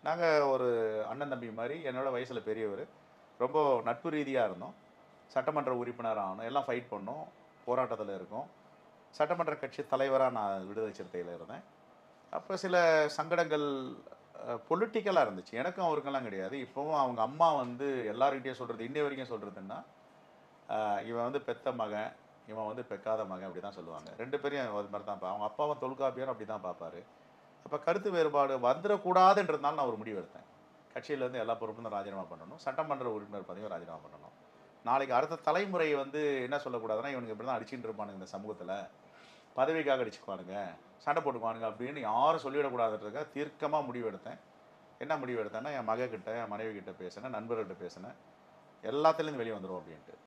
நாங்கள் ஒரு அண்ணன் தம்பி மாதிரி என்னோட வயசில் பெரியவர் ரொம்ப நட்பு ரீதியாக இருந்தோம் சட்டமன்ற உறுப்பினர் ஆகணும் எல்லாம் ஃபைட் பண்ணோம் போராட்டத்தில் இருக்கோம் சட்டமன்ற கட்சி தலைவராக நான் விடுதலை சிறுத்தையில் இருந்தேன் அப்போ சில சங்கடங்கள் பொலிட்டிக்கலாக இருந்துச்சு எனக்கும் அவருக்கெல்லாம் கிடையாது இப்போவும் அவங்க அம்மா வந்து எல்லாருக்கிட்டையும் சொல்கிறது இன்னை வரைக்கும் சொல்கிறதுன்னா இவன் வந்து பெத்த மகன் இவன் வந்து பெக்காத மகன் அப்படி தான் சொல்லுவாங்க ரெண்டு பேரையும் அது மாதிரி தான் பா- அவங்க அப்பாவும் தொல்காப்பியரும் அப்படி தான் பார்ப்பாரு அப்போ கருத்து வேறுபாடு வந்துடக்கூடாதுன்றதுனால நான் ஒரு முடிவு எடுத்தேன் கட்சியிலேருந்து எல்லா பொறுப்பும் ராஜினாமா பண்ணணும் சட்டமன்ற உறுப்பினர் பதவியும் ராஜினாமா பண்ணணும் நாளைக்கு அடுத்த தலைமுறை வந்து என்ன சொல்லக்கூடாதுன்னா இவனுக்கு இப்படி தான் அடிச்சுட்டு இருப்பானுங்க இந்த சமூகத்தில் பதவிக்காக அடிச்சுக்குவானுங்க சண்டை போட்டுக்குவானுங்க அப்படின்னு யாரும் சொல்லிவிடக்கூடாதுன்றதுக்காக தீர்க்கமாக முடிவு எடுத்தேன் என்ன முடிவு எடுத்தேன்னா என் மகக்கிட்ட என் மனைவி கிட்ட பேசினேன் நண்பர்கள்ட்ட பேசினேன் எல்லாத்துலேருந்து வெளியே வந்துடும் அப்படின்ட்டு